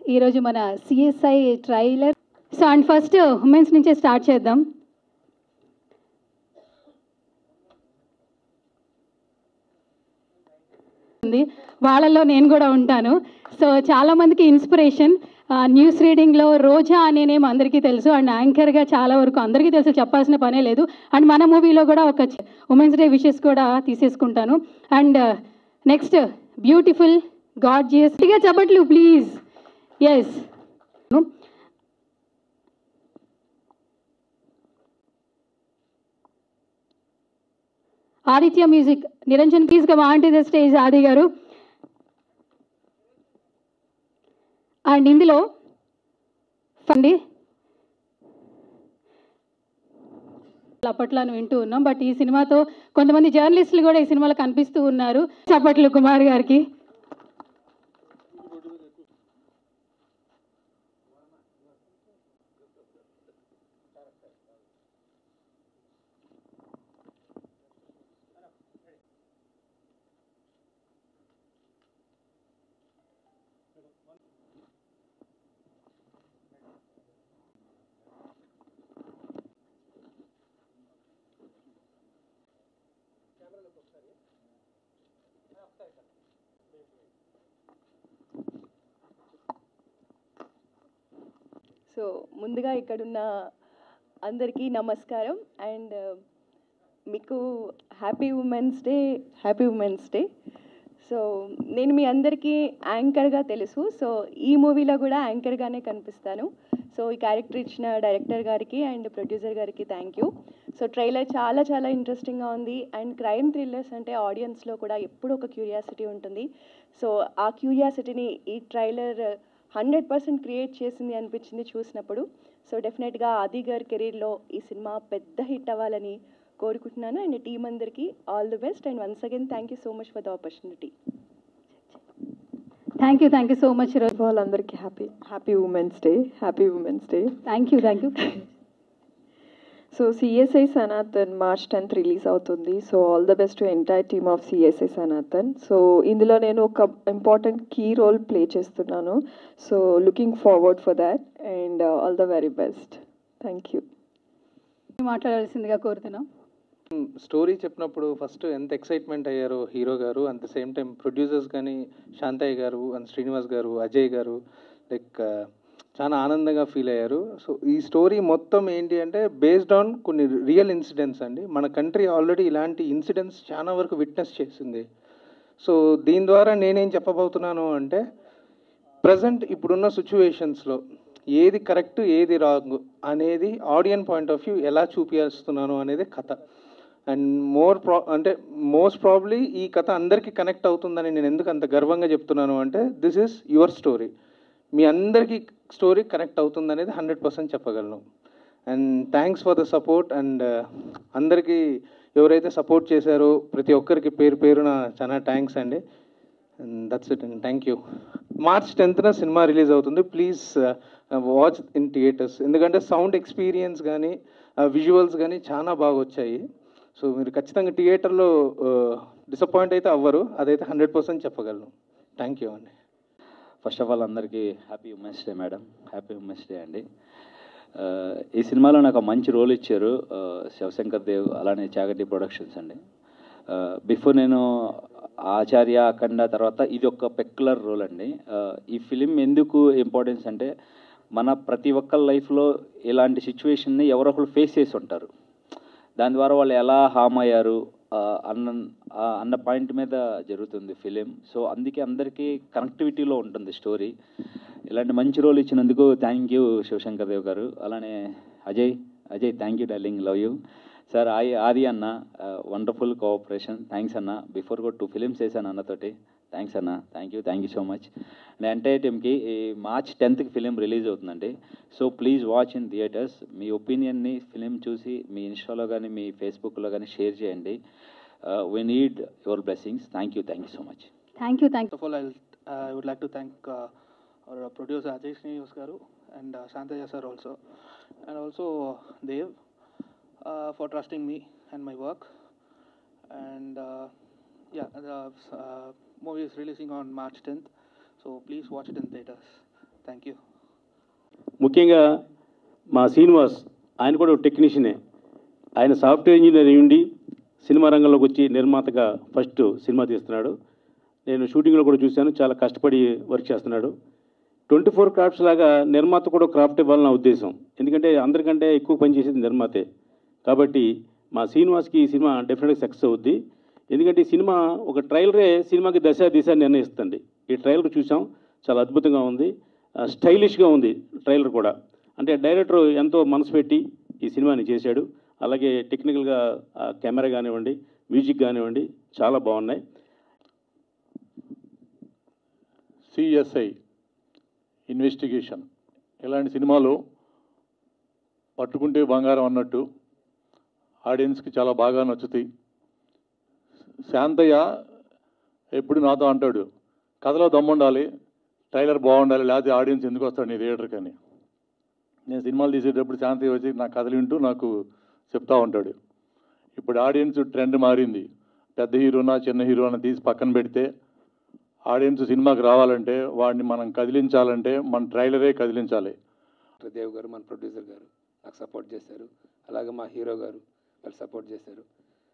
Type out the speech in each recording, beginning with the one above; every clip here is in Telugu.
ఈరోజు మన CSI trailer so and first women's నుంచే స్టార్ట్ చేద్దాం ఉంది వాళ్ళలో నేను కూడా ఉంటాను సో చాలా మందికి ఇన్స్పిరేషన్ న్యూస్ రీడింగ్లో రోజా అనే నేమ్ అందరికీ తెలుసు అండ్ యాంకర్గా చాలా వరకు అందరికీ తెలుసు చెప్పాల్సిన పనే లేదు అండ్ మన మూవీలో కూడా ఒక ఉమెన్స్ డే విషెస్ కూడా తీసేసుకుంటాను అండ్ నెక్స్ట్ బ్యూటిఫుల్ గాడ్జియస్ ఇక చెప్పట్లు please S Aditya music Niranjan please come on to the stage Aadi గారు అండ్ ఇందులో అండి అప్పట్లో వింటూ ఉన్నాం బట్ ఈ సినిమాతో కొంతమంది జర్నలిస్టులు కూడా ఈ సినిమాలో కనిపిస్తూ ఉన్నారు చప్పట్లు కుమార్ గారికి సో ముందుగా ఇక్కడున్న అందరికీ నమస్కారం అండ్ మీకు happy women's day happy women's day so నేను మీ అందరికీ యాంకర్గా తెలుసు సో ఈ మూవీలో కూడా యాంకర్గానే కనిపిస్తాను సో ఈ క్యారెక్టర్ ఇచ్చిన డైరెక్టర్ గారికి అండ్ ప్రొడ్యూసర్ గారికి థ్యాంక్ యూ సో ట్రైలర్ చాలా చాలా ఇంట్రెస్టింగ్గా ఉంది అండ్ క్రైమ్ థ్రిల్లర్స్ అంటే ఆడియన్స్లో కూడా ఎప్పుడూ ఒక క్యూరియాసిటీ ఉంటుంది సో ఆ క్యూరియాసిటీని ఈ ట్రైలర్ హండ్రెడ్ పర్సెంట్ క్రియేట్ చేసింది అనిపించింది చూసినప్పుడు సో డెఫినెట్గా ఆది గారి కెరీర్లో ఈ సినిమా పెద్ద హిట్ అవ్వాలని కోరుకుంటున్నాను అండ్ టీం అందరికీ all the best and once again thank you so much for the opportunity thank you thank you so much వాళ్ళందరికీ happy happy women's day happy women's day thank you thank you so CSI Sanatan March tenth release అవుతుంది so all the best to entire team of CSI Sanatan so ఇందులో నేను ఒక ఇంపార్టెంట్ కీ రోల్ ప్లే చేస్తున్నాను so looking forward for that and all the very best thank you మాట్లాడాల్సిందిగా కోరుతున్నాం స్టోరీ చెప్పినప్పుడు ఫస్ట్ ఎంత ఎక్సైట్మెంట్ అయ్యారో హీరో గారు at the same time producers కానీ శాంతయ్య గారు అండ్ శ్రీనివాస్ గారు అజయ్ గారు లైక్ చాలా ఆనందంగా ఫీల్ అయ్యారు సో ఈ స్టోరీ మొత్తం ఏంటి అంటే బేస్డ్ ఆన్ కొన్ని రియల్ ఇన్సిడెంట్స్ అండి మన కంట్రీ ఆల్రెడీ ఇలాంటి ఇన్సిడెంట్స్ చాలా వరకు విట్నెస్ చేసింది సో దీని ద్వారా నేనేం చెప్పబోతున్నాను అంటే ప్రజెంట్ ఇప్పుడున్న సిచ్యువేషన్స్లో ఏది కరెక్ట్ ఏది రాంగ్ అనేది ఆడియన్ పాయింట్ ఆఫ్ వ్యూ ఎలా చూపిస్తున్నాను అనేది కథ అండ్ మోర్ ప్రా అంటే మోస్ట్ ప్రాబ్లీ ఈ కథ అందరికీ కనెక్ట్ అవుతుందని నేను ఎందుకు అంత గర్వంగా చెప్తున్నాను అంటే దిస్ ఈస్ యువర్ స్టోరీ మీ అందరికీ స్టోరీ కనెక్ట్ అవుతుంది అనేది హండ్రెడ్ పర్సెంట్ చెప్పగలను and thanks for the support and అందరికీ ఎవరైతే సపోర్ట్ చేశారో ప్రతి ఒక్కరికి పేరు పేరున చాలా థ్యాంక్స్ అండి and that's it and thank you March టెన్త్న సినిమా రిలీజ్ అవుతుంది ప్లీజ్ వాచ్ ఇన్ థియేటర్స్ ఎందుకంటే సౌండ్ ఎక్స్పీరియన్స్ కానీ విజువల్స్ కానీ చాలా బాగా వచ్చాయి సో మీరు ఖచ్చితంగా థియేటర్లో డిసప్పాయింట్ అయితే అవ్వరు అదైతే హండ్రెడ్ పర్సెంట్ చెప్పగలను థ్యాంక్ యూ అండి ఫస్ట్ ఆఫ్ ఆల్ అందరికీ happy women's day madam happy women's day అండి ఆ, ఈ సినిమాలో నాకు ఒక మంచి రోల్ ఇచ్చారు ఆ, శివశంకర్ దేవ్ అలానే చాగటి ప్రొడక్షన్స్ అండి బిఫోర్ నేను ఆచార్య అఖండ తర్వాత ఇది ఒక పెక్యులర్ రోల్ అండి ఆ, ఈ ఫిలిం ఎందుకు ఇంపార్టెన్స్ అంటే మన ప్రతి ఒక్కరి లైఫ్లో ఇలాంటి సిచ్యువేషన్ని ఎవరో ఒకరు ఫేస్ చేసి ఉంటారు దాని ద్వారా వాళ్ళు ఎలా హామ్ అయ్యారు ఆ, అన్న ఆ, అన్న పాయింట్ మీద జరుగుతుంది ఫిలిం సో అందుకే అందరికీ కనెక్టివిటీలో ఉంటుంది స్టోరీ ఇలాంటి మంచి రోల్ ఇచ్చినందుకు థ్యాంక్ యూ శివశంకర్ దేవ్ గారు అలానే Ajay Ajay thank you darling love you sir ఆయి ఆది అన్న వండర్ఫుల్ కోఆపరేషన్ థ్యాంక్స్ అన్న బిఫోర్ కూడా టూ ఫిలిమ్స్ చేశాను అన్నతోటి థ్యాంక్స్ అన్న thank you thank you so much and అంటే టీమ్కి ఈ మార్చ్ టెన్త్కి ఫిలిం రిలీజ్ అవుతుందండి so please watch in theatres మీ ఒపీనియన్ని ఫిలిం చూసి మీ ఇన్స్టాలో కానీ మీ ఫేస్బుక్లో కానీ షేర్ చేయండి we need your blessings thank you thank you so much thank you thank First of all, I'll, uh, I would like to thank uh, our producer Ajay Srinivas Garu and uh, Shantaya sir also, and also Dev uh, for trusting me and my work. And uh, yeah, the uh, movie is releasing on March 10th, so please watch it in theaters. Thank you ముఖ్యంగా మా శ్రీనివాస్ ఆయన కూడా ఒక టెక్నీషియనే ఆయన సాఫ్ట్వేర్ ఇంజనీర్ అయి ఉండి సినిమా రంగంలోకి వచ్చి నిర్మాతగా ఫస్ట్ సినిమా తీస్తున్నాడు నేను షూటింగ్లో కూడా చూశాను చాలా కష్టపడి వర్క్ చేస్తున్నాడు ట్వంటీ ఫోర్ క్రాఫ్ట్స్ లాగా నిర్మాత కూడా క్రాఫ్ట్ ఇవ్వాలని నా ఉద్దేశం ఎందుకంటే అందరికంటే ఎక్కువ పనిచేసేది నిర్మాతే కాబట్టి మా శ్రీనివాస్కి ఈ సినిమా డెఫినెట్గా సక్సెస్ అవుద్ది ఎందుకంటే ఈ సినిమా ఒక ట్రైలరే సినిమాకి దశ దిశ నిర్ణయిస్తుంది ఈ ట్రైలర్ చూసాం చాలా అద్భుతంగా ఉంది ఆ, స్టైలిష్గా ఉంది ట్రైలర్ కూడా అంటే డైరెక్టర్ ఎంతో మనసు పెట్టి ఈ సినిమాని చేశాడు అలాగే టెక్నికల్గా ఆ కెమెరా కానివ్వండి మ్యూజిక్ కానివ్వండి చాలా బాగున్నాయి సిఎస్ఐ ఇన్వెస్టిగేషన్ ఇలాంటి సినిమాలు పట్టుకుంటే బంగారం అన్నట్టు ఆడియన్స్కి చాలా బాగా నచ్చుతాయి శాంతయ్య ఎప్పుడు నాతో అంటాడు కథలో దమ్ముండాలి ట్రైలర్ బాగుండాలి లేకపోతే ఆడియన్స్ ఎందుకు వస్తాడు నీ థియేటర్కి అని నేను సినిమాలు తీసేటప్పుడు శాంతయ్య వచ్చి నా కథలు వింటూ నాకు చెప్తా ఉంటాడు ఇప్పుడు ఆడియన్స్ ట్రెండ్ మారింది పెద్ద హీరోనా చిన్న హీరోనా తీసి పక్కన పెడితే ఆడియన్స్ సినిమాకి రావాలంటే వాడిని మనం కదిలించాలంటే మన ట్రైలరే కదిలించాలి దేవ్ గారు మన ప్రొడ్యూసర్ గారు నాకు సపోర్ట్ చేశారు అలాగే మా హీరో గారు వాళ్ళు సపోర్ట్ చేశారు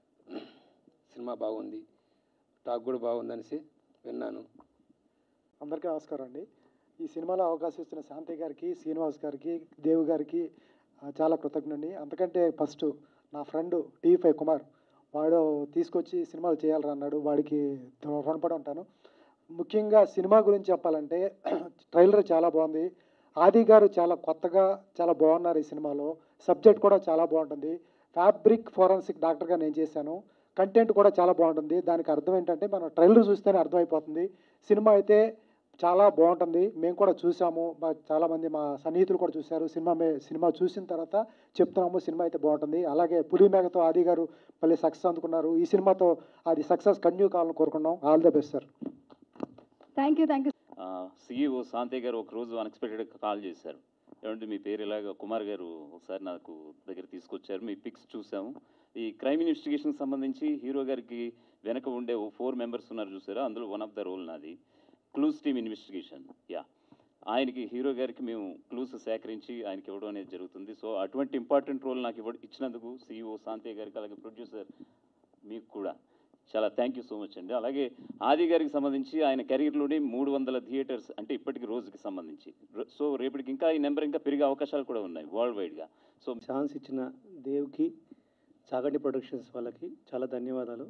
సినిమా బాగుంది టాక్ కూడా బాగుందనేసి విన్నాను అందరికీ నమస్కారం అండి ఈ సినిమాలో అవకాశం ఇచ్చిన శాంతి గారికి శ్రీనివాస్ గారికి దేవు గారికి ఆ, చాలా కృతజ్ఞండి అంతకంటే ఫస్ట్ నా ఫ్రెండ్ టీ ఫైవ్ కుమార్ వాడు తీసుకొచ్చి సినిమాలు చేయాలని అన్నాడు వాడికి రుణపడి ఉంటాను ముఖ్యంగా సినిమా గురించి చెప్పాలంటే ట్రైలర్ చాలా బాగుంది ఆది గారు చాలా కొత్తగా చాలా బాగున్నారు ఈ సినిమాలో సబ్జెక్ట్ కూడా చాలా బాగుంటుంది ఫ్యాబ్రిక్ ఫోరెన్సిక్ డాక్టర్గా నేను చేశాను కంటెంట్ కూడా చాలా బాగుంటుంది దానికి అర్థం ఏంటంటే మనం ట్రైలర్ చూస్తేనే అర్థమైపోతుంది సినిమా అయితే చాలా బాగుంటుంది మేము కూడా చూసాము మా చాలామంది మా సన్నిహితులు కూడా చూశారు సినిమా మే సినిమా చూసిన తర్వాత చెప్తున్నాము సినిమా అయితే బాగుంటుంది అలాగే పులి మేఘతో ఆది గారు మళ్ళీ సక్సెస్ అందుకున్నారు ఈ సినిమాతో అది సక్సెస్ కంటిన్యూ కావాలని కోరుకున్నాం all the best sir thank you thank you CEO Shanti గారు ఒక రోజు అన్ఎక్స్పెక్టెడ్గా కాల్ చేశారు ఏమంటే మీ పేరు ఇలాగ కుమార్ గారు ఒకసారి నాకు దగ్గర తీసుకొచ్చారు మీ పిక్స్ చూసాము ఈ క్రైమ్ ఇన్వెస్టిగేషన్ సంబంధించి హీరో గారికి వెనక ఉండే ఓ ఫోర్ మెంబర్స్ ఉన్నారు చూసారా అందులో వన్ ఆఫ్ ద రోల్ నాది క్లూస్ టీమ్ ఇన్వెస్టిగేషన్ యా ఆయనకి హీరో గారికి మేము క్లూస్ సేకరించి ఆయనకి ఇవ్వడం అనేది జరుగుతుంది సో అటువంటి ఇంపార్టెంట్ రోల్ నాకు ఇవ్వ ఇచ్చినందుకు సిఇఓ శాంతి గారికి అలాగే ప్రొడ్యూసర్ మీకు కూడా చాలా థ్యాంక్ యూ సో మచ్ అండి అలాగే ఆది గారికి సంబంధించి ఆయన కెరీర్లోని మూడు వందల థియేటర్స్ అంటే ఇప్పటికి రోజుకి సంబంధించి రో- సో రేపటికి ఇంకా ఈ నెంబర్ ఇంకా పెరిగే అవకాశాలు కూడా ఉన్నాయి వరల్డ్ వైడ్గా సో ఛాన్స్ ఇచ్చిన దేవ్కి చాగంటి ప్రొడక్షన్స్ వాళ్ళకి చాలా ధన్యవాదాలు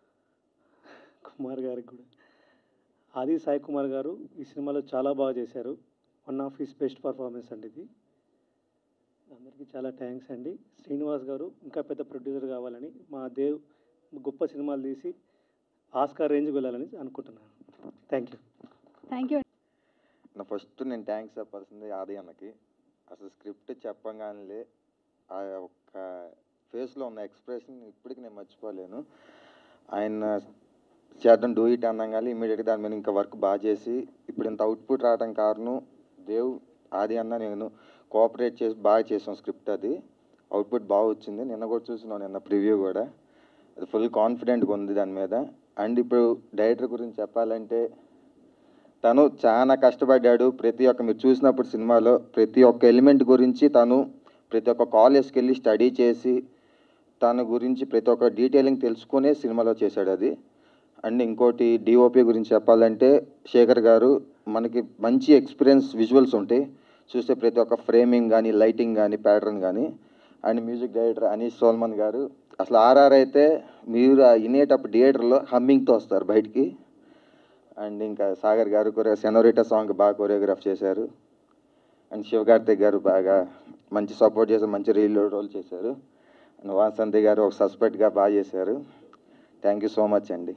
కుమార్ గారికి కూడా ఆది సాయి కుమార్ గారు ఈ సినిమాలో చాలా బాగా చేశారు one of his best performance అండి ఇది అందరికీ చాలా థ్యాంక్స్ అండి శ్రీనివాస్ గారు ఇంకా పెద్ద ప్రొడ్యూసర్ కావాలని మా దేవ్ గొప్ప సినిమాలు తీసి ఆస్కార్ రేంజ్కి వెళ్ళాలని అనుకుంటున్నాను థ్యాంక్ యూ థ్యాంక్ యూ నా ఫస్ట్ నేను థ్యాంక్స్ చెప్పాల్సింది ఆది అన్నకి అసలు స్క్రిప్ట్ చెప్పగానే ఆ ఒక్క ఫేస్లో ఉన్న ఎక్స్ప్రెషన్ ఇప్పటికి నేను మర్చిపోలేను ఆయన చేద్దాం డూ ఇట్ అనగానే ఇమీడియట్గా దాని మీద ఇంకా వర్క్ బాగా చేసి ఇప్పుడు ఇంత అవుట్పుట్ రావడం కారణం దేవ్ ఆది అన్న నేను కోఆపరేట్ చేసి బాగా చేసాం స్క్రిప్ట్ అది అవుట్పుట్ బాగా వచ్చింది నిన్న కూడా చూసినాను నిన్న ప్రివ్యూ కూడా అది ఫుల్ కాన్ఫిడెంట్గా ఉంది దాని మీద అండ్ ఇప్పుడు డైరెక్టర్ గురించి చెప్పాలంటే తను చాలా కష్టపడ్డాడు ప్రతి ఒక్క మీరు చూసినప్పుడు సినిమాలో ప్రతి ఒక్క ఎలిమెంట్ గురించి తను ప్రతి ఒక్క కాలేజ్కి వెళ్ళి స్టడీ చేసి తన గురించి ప్రతి ఒక్క డీటెయిలింగ్ తెలుసుకునే సినిమాలో చేశాడు అది అండ్ ఇంకోటి డిఓపి గురించి చెప్పాలంటే శేఖర్ గారు మనకి మంచి ఎక్స్పీరియన్స్ విజువల్స్ ఉంటాయి చూస్తే ప్రతి ఒక్క ఫ్రేమింగ్ కానీ లైటింగ్ కానీ ప్యాటర్న్ కానీ and music director Anish Solomon గారు అసలు ఆర్ఆర్ అయితే మీరు ఆ వినేటప్పుడు థియేటర్లో హమ్మింగ్తో వస్తారు బయటికి అండ్ ఇంకా సాగర్ గారు కొరే సెనోరిటా సాంగ్ బాగా కొరియోగ్రాఫ్ చేశారు అండ్ శివకార్తిక్ గారు బాగా మంచి సపోర్ట్ చేశారు మంచి రీల్ రోల్ చేశారు అండ్ వాసంతి గారు ఒక సస్పెక్ట్గా బాగా చేశారు థ్యాంక్ యూ సో మచ్ అండి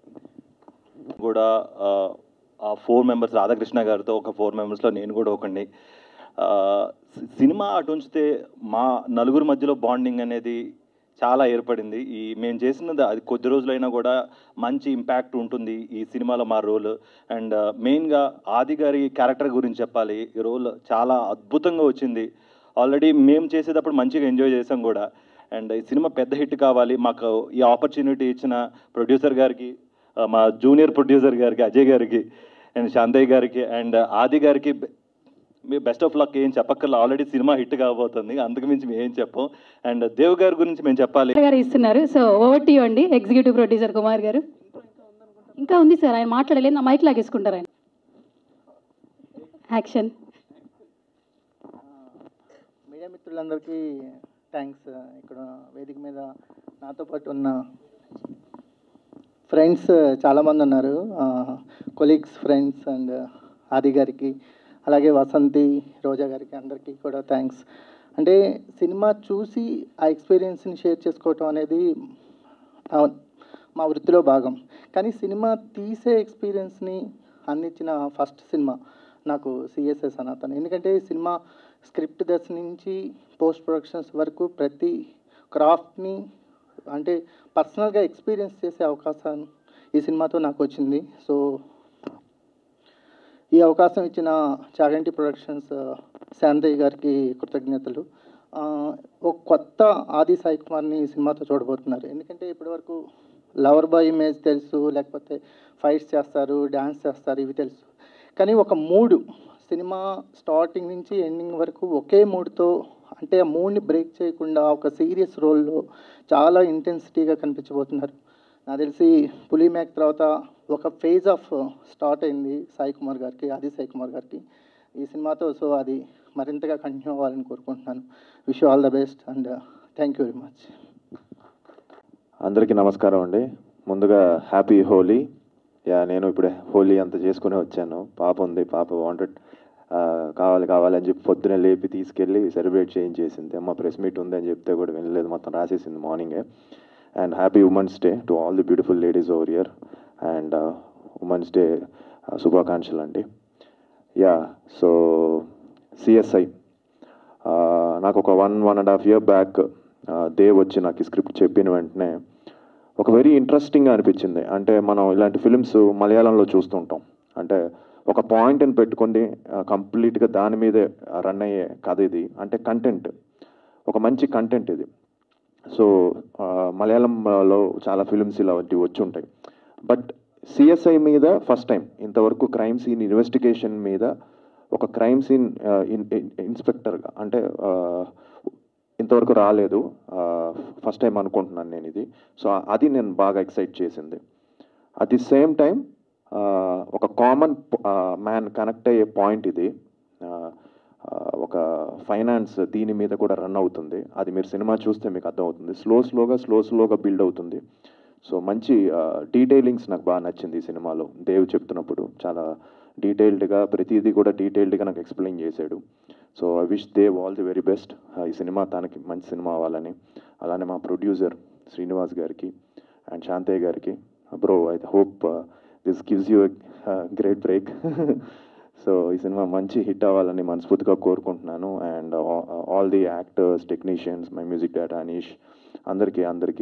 కూడా ఆ, ఆ ఫోర్ మెంబర్స్ రాధాకృష్ణ గారితో ఒక ఫోర్ మెంబర్స్లో నేను కూడా ఒకడిని ఆ, సి- సినిమా అటు ఉంచితే మా నలుగురు మధ్యలో బాండింగ్ అనేది చాలా ఏర్పడింది ఈ మేము చేసినది అది కొద్ది రోజులైనా కూడా మంచి ఇంపాక్ట్ ఉంటుంది ఈ సినిమాలో మా రోల్ అండ్ మెయిన్గా ఆది గారి క్యారెక్టర్ గురించి చెప్పాలి ఈ రోల్ చాలా అద్భుతంగా వచ్చింది ఆల్రెడీ మేము చేసేటప్పుడు మంచిగా ఎంజాయ్ చేసాం కూడా అండ్ ఈ సినిమా పెద్ద హిట్ కావాలి మాకు ఈ ఆపర్చునిటీ ఇచ్చిన ప్రొడ్యూసర్ గారికి ఆ, మా జూనియర్ ప్రొడ్యూసర్ గారికి అజయ్ గారికి అండ్ శాంతయ్య గారికి అండ్ ఆది గారికి మీరు బెస్ట్ ఆఫ్ లక్ ఏం చెప్పక్కర్లా ఆల్రెడీ సినిమా హిట్ కాబోతుంది అందుకు మించి మేము ఏం చెప్పం అండ్ దేవ్ గారి గురించి మేము చెప్పాలి గారు ఇస్తున్నారు సో ఓవర్ టు అండి ఎగ్జిక్యూటివ్ ప్రొడ్యూసర్ కుమార్ గారు ఇంకా ఉంది సార్ ఆయన మాట్లాడలేదు నా మైక్ లాగేసుకుంటారు ఆయన యాక్షన్ మీడియా మిత్రులందరికీ థ్యాంక్స్ ఇక్కడ వేదిక మీద నాతో పాటు ఉన్న ఫ్రెండ్స్ చాలామంది ఉన్నారు కొలీగ్స్ ఫ్రెండ్స్ అండ్ ఆది గారికి అలాగే వసంతి రోజా గారికి అందరికీ కూడా థ్యాంక్స్ అంటే సినిమా చూసి ఆ ఎక్స్పీరియన్స్ని షేర్ చేసుకోవటం అనేది నా- మా వృత్తిలో భాగం కానీ సినిమా తీసే ఎక్స్పీరియన్స్ని అందించిన ఫస్ట్ సినిమా నాకు సిఎస్ఎస్ సనాతన్ ఎందుకంటే ఈ సినిమా స్క్రిప్ట్ దశ నుంచి పోస్ట్ ప్రొడక్షన్స్ వరకు ప్రతి క్రాఫ్ట్ని అంటే పర్సనల్గా ఎక్స్పీరియన్స్ చేసే అవకాశం ఈ సినిమాతో నాకు వచ్చింది సో ఈ అవకాశం ఇచ్చిన చాగంటి ప్రొడక్షన్స్ శాంతయ్య గారికి కృతజ్ఞతలు ఆ, ఒక కొత్త ఆది సాయి కుమార్ని ఈ సినిమాతో చూడబోతున్నారు ఎందుకంటే ఇప్పటివరకు లవర్ బాయ్ ఇమేజ్ తెలుసు లేకపోతే ఫైట్స్ చేస్తారు డ్యాన్స్ చేస్తారు ఇవి తెలుసు కానీ ఒక మూడు సినిమా స్టార్టింగ్ నుంచి ఎండింగ్ వరకు ఒకే మూడుతో అంటే ఆ మూడ్ని బ్రేక్ చేయకుండా ఒక సీరియస్ రోల్లో చాలా ఇంటెన్సిటీగా కనిపించబోతున్నారు నాకు తెలిసి పులి మేక్ తర్వాత ఒక ఫేజ్ ఆఫ్ స్టార్ట్ అయింది సాయి కుమార్ గారికి ఆది సాయి కుమార్ గారికి ఈ సినిమాతో సో అది మరింతగా కంటిన్యూ అవ్వాలని కోరుకుంటున్నాను wish all the best and thank you very much అందరికీ నమస్కారం అండి ముందుగా హ్యాపీ హోలీ యా నేను ఇప్పుడే హోలీ అంతా చేసుకుని వచ్చాను పాప ఉంది పాప వాంటెడ్ కావాలి కావాలి అని చెప్పి పొద్దునే లేపి తీసుకెళ్ళి సెలబ్రేట్ చేయించేసింది అమ్మ ప్రెస్ మీట్ ఉంది అని చెప్తే కూడా వినలేదు మొత్తం రాసేసింది మార్నింగే and happy women's day to all the beautiful ladies over year and women's day శుభాకాంక్షలు అండి యా సో సిఎస్ఐ నాకు ఒక one one and half year back Dev వచ్చి నాకు స్క్రిప్ట్ చెప్పిన వెంటనే ఒక వెరీ ఇంట్రెస్టింగ్గా అనిపించింది అంటే మనం ఇలాంటి ఫిలిమ్స్ మలయాళంలో చూస్తుంటాం అంటే ఒక పాయింట్ని పెట్టుకొని కంప్లీట్గా దాని మీదే రన్ అయ్యే కథ ఇది అంటే కంటెంట్ ఒక మంచి కంటెంట్ ఇది సో ఆ, మలయాళంలో చాలా ఫిలిమ్స్ ఇలాంటివి వచ్చి ఉంటాయి బట్ సిఎస్ఐ మీద ఫస్ట్ టైం ఇంతవరకు క్రైమ్ సీన్ ఇన్వెస్టిగేషన్ మీద ఒక క్రైమ్ సీన్ ఇన్స్పెక్టర్గా అంటే ఆ, ఇంతవరకు రాలేదు ఫస్ట్ టైం అనుకుంటున్నాను నేను ఇది సో అది నేను బాగా ఎక్సైట్ చేసింది అట్ ది సేమ్ టైం ఒక కామన్ మ్యాన్ కనెక్ట్ అయ్యే పాయింట్ ఇది ఆ, ఆ, ఒక ఫైనాన్స్ దీని మీద కూడా రన్ అవుతుంది అది మీరు సినిమా చూస్తే మీకు అర్థమవుతుంది స్లో స్లోగా స్లో స్లోగా బిల్డ్ అవుతుంది సో మంచి డీటెయిలింగ్స్ నాకు బాగా నచ్చింది ఈ సినిమాలో దేవ్ చెప్తున్నప్పుడు చాలా డీటెయిల్డ్గా ప్రతిదీ కూడా డీటెయిల్డ్గా నాకు ఎక్స్ప్లెయిన్ చేశాడు so I wish Dev all the very best ఈ సినిమా తనకి మంచి సినిమా అవ్వాలని అలానే మా ప్రొడ్యూసర్ శ్రీనివాస్ గారికి అండ్ శాంతయ్య గారికి bro I hope this gives you great break so ఈ సినిమా మంచి హిట్ అవ్వాలని మనస్ఫూర్తిగా కోరుకుంటున్నాను and all the actors technicians my music director Anish అందరికీ అందరికీ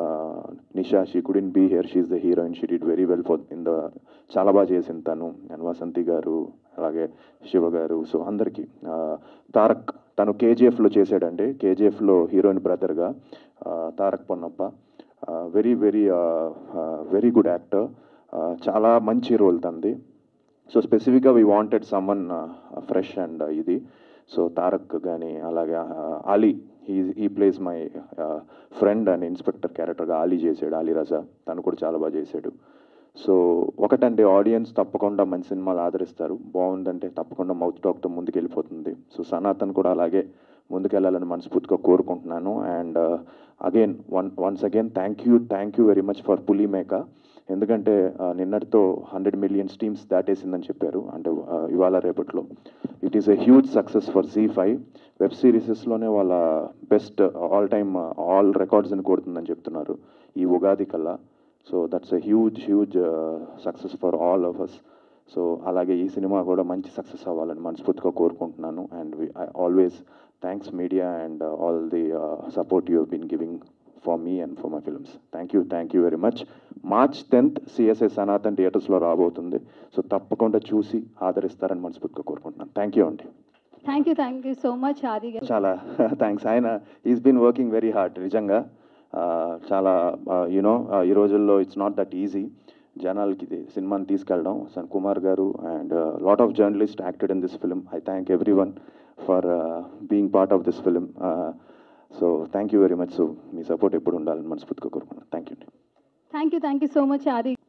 Nisha she couldn't be here she the heroine she did very well for in the చాలా బాగా చేసింది తను అండ్ వసంతి గారు అలాగే శివ గారు సో అందరికీ ఆ, తారక్ తను కేజీఎఫ్లో చేశాడండి కేజీఎఫ్లో హీరోయిన్ బ్రదర్గా Tarak Ponnappa very very very good actor చాలా మంచి రోల్ తంది సో స్పెసిఫిక్గా we wanted someone fresh and ఇది సో తారక్ కానీ అలాగే అలీ ఈ ఈ place my friend and inspector క్యారెక్టర్గా అలీ చేశాడు అలీ రజా తను కూడా చాలా బాగా చేశాడు సో ఒకటంటే ఆడియన్స్ తప్పకుండా మంచి సినిమాలు ఆదరిస్తారు బాగుందంటే తప్పకుండా మౌత్ టాక్తో ముందుకు వెళ్ళిపోతుంది సో సనాతన్ కూడా అలాగే ముందుకెళ్ళాలని మనస్ఫూర్తిగా కోరుకుంటున్నాను and again one once again thank you thank you very much for Puli Meka ఎందుకంటే ఆ, నిన్నటితో హండ్రెడ్ మిలియన్ స్టీమ్స్ దాటేసిందని చెప్పారు అంటే ఆ, ఇవాళ రేపట్లో it is a huge success for ZEE five web సిరీసెస్లోనే వాళ్ళ బెస్ట్ ఆల్ టైమ్ ఆల్ రికార్డ్స్ని కొడుతుందని చెప్తున్నారు ఈ ఉగాది కల్లా so that's a huge huge success for all of us so అలాగే ఈ సినిమా కూడా మంచి సక్సెస్ అవ్వాలని మనస్ఫూర్తిగా కోరుకుంటున్నాను and I always thanks media and all the support you been giving for me and for my films thank you thank you very much March tenth CSI Sanatan థియేటర్స్లో రాబోతుంది సో తప్పకుండా చూసి ఆదరిస్తారని మనస్ఫూర్తిగా కోరుకుంటున్నాను థ్యాంక్ యూ అండి thank you thank you so much Aadi గారు చాలా థ్యాంక్స్ ఆయన is been working very hard నిజంగా ఆ, చాలా యూనో ఈ రోజుల్లో ఇట్స్ నాట్ దట్ ఈజీ జనాలకి ఇది సినిమాని తీసుకెళ్ళడం సన్ కుమార్ గారు and lot of journalist acted in this film I thank everyone for being part of this film so thank you very much so మీ సపోర్ట్ ఎప్పుడు ఉండాలని మనస్ఫూర్తిగా కోరుకున్నాను thank you thank you thank you so much ఆది